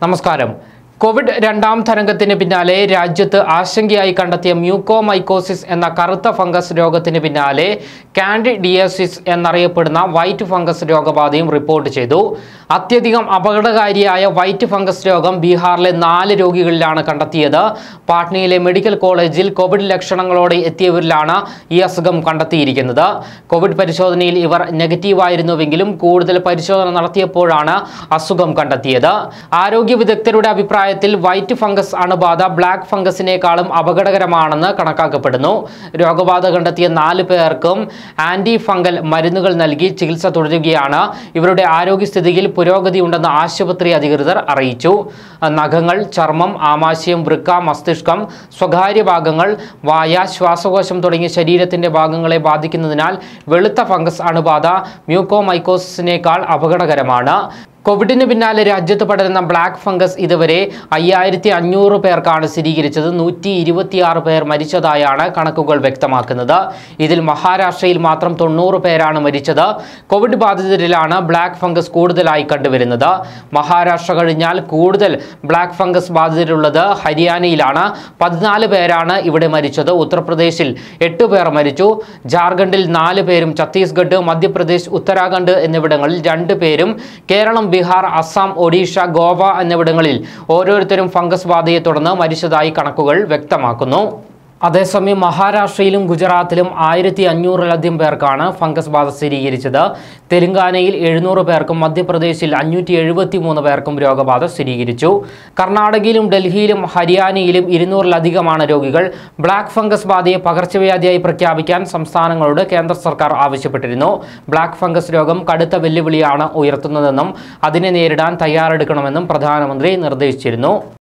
നമസ്കാരം കോവിഡ് രണ്ടാം തരംഗത്തിന് പിന്നാലെ രാജ്യത്ത് ആശങ്കയായി കണ്ടെത്തിയ മ്യൂക്കോമൈക്കോസിസ് എന്ന കറുത്ത ഫംഗസ് രോഗത്തിന് പിന്നാലെ കാൻഡിഡിയസിസ് എന്നറിയപ്പെടുന്ന വൈറ്റ് ഫംഗസ് രോഗബാധയും റിപ്പോർട്ട് ചെയ്തു അത്യധികം അപകടകാരിയായ വൈറ്റ് ഫംഗസ് രോഗം ബീഹാറിലെ നാല് രോഗികളിലാണ് കണ്ടെത്തിയത് പാട്നയിലെ മെഡിക്കൽ കോളേജിൽ കോവിഡ് ലക്ഷണങ്ങളോടെ എത്തിയവരിലാണ് ഈ അസുഖം കണ്ടെത്തിയിരിക്കുന്നത് കോവിഡ് പരിശോധനയിൽ ഇവർ നെഗറ്റീവായിരുന്നുവെങ്കിലും കൂടുതൽ പരിശോധന നടത്തിയപ്പോഴാണ് അസുഖം കണ്ടെത്തിയത് ആരോഗ്യ വിദഗ്ധരുടെ അഭിപ്രായത്തിൽ വൈറ്റ് ഫംഗസ് അണുബാധ ബ്ലാക്ക് ഫംഗസിനേക്കാളും അപകടകരമാണെന്ന് കണക്കാക്കപ്പെടുന്നു രോഗബാധ കണ്ടെത്തിയ നാല് പേർക്കും ആന്റി ഫംഗൽ മരുന്നുകൾ നൽകി ചികിത്സ തുടരുകയാണ് ഇവരുടെ ആരോഗ്യസ്ഥിതിയിൽ പുരോഗതിയുണ്ടെന്ന് ആശുപത്രി അധികൃതർ അറിയിച്ചു നഖങ്ങൾ ചർമ്മം ആമാശയം വൃക്ക മസ്തിഷ്കം സ്വകാര്യ ഭാഗങ്ങൾ വായ ശ്വാസകോശം തുടങ്ങിയ ശരീരത്തിന്റെ ഭാഗങ്ങളെ ബാധിക്കുന്നതിനാൽ വെളുത്ത ഫംഗസ് അണുബാധ മ്യൂക്കോമൈക്കോസിനേക്കാൾ അപകടകരമാണ് കോവിഡിന് പിന്നാലെ രാജ്യത്ത് പടരുന്ന ബ്ലാക്ക് ഫംഗസ് ഇതുവരെ അയ്യായിരത്തി അഞ്ഞൂറ് പേർക്കാണ് സ്ഥിരീകരിച്ചത് നൂറ്റി ഇരുപത്തിയാറ് പേർ മരിച്ചതായാണ് കണക്കുകൾ വ്യക്തമാക്കുന്നത് ഇതിൽ മഹാരാഷ്ട്രയിൽ മാത്രം തൊണ്ണൂറ് പേരാണ് മരിച്ചത് കോവിഡ് ബാധിതരിലാണ് ബ്ലാക്ക് ഫംഗസ് കൂടുതലായി കണ്ടുവരുന്നത് മഹാരാഷ്ട്ര കഴിഞ്ഞാൽ കൂടുതൽ ബ്ലാക്ക് ഫംഗസ് ബാധിതരുള്ളത് ഹരിയാനയിലാണ് പതിനാല് പേരാണ് ഇവിടെ മരിച്ചത് ഉത്തർപ്രദേശിൽ എട്ട് പേർ മരിച്ചു ജാർഖണ്ഡിൽ നാല് പേരും ഛത്തീസ്ഗഡ് മധ്യപ്രദേശ് ഉത്തരാഖണ്ഡ് എന്നിവിടങ്ങളിൽ രണ്ട് പേരും കേരളം ബീഹാർ അസം ഒഡീഷ ഗോവ എന്നിവിടങ്ങളിൽ ഓരോരുത്തരും ഫംഗസ് ബാധയെ തുടർന്ന് മരിച്ചതായി കണക്കുകൾ വ്യക്തമാക്കുന്നു അതേസമയം മഹാരാഷ്ട്രയിലും ഗുജറാത്തിലും ആയിരത്തി അഞ്ഞൂറിലധികം പേർക്കാണ് ഫംഗസ് ബാധ സ്ഥിരീകരിച്ചത് തെലങ്കാനയിൽ എഴുന്നൂറ് പേർക്കും മധ്യപ്രദേശിൽ അഞ്ഞൂറ്റി എഴുപത്തി മൂന്ന് പേർക്കും രോഗബാധ സ്ഥിരീകരിച്ചു കർണാടകയിലും ഡൽഹിയിലും ഹരിയാനയിലും ഇരുന്നൂറിലധികമാണ് രോഗികൾ ബ്ലാക്ക് ഫംഗസ് ബാധയെ പകർച്ചവ്യാധിയായി പ്രഖ്യാപിക്കാൻ സംസ്ഥാനങ്ങളോട് കേന്ദ്ര സർക്കാർ ആവശ്യപ്പെട്ടിരുന്നു ബ്ലാക്ക് ഫംഗസ് രോഗം കടുത്ത വെല്ലുവിളിയാണ് ഉയർത്തുന്നതെന്നും അതിനെ നേരിടാൻ തയ്യാറെടുക്കണമെന്നും പ്രധാനമന്ത്രി നിർദ്ദേശിച്ചിരുന്നു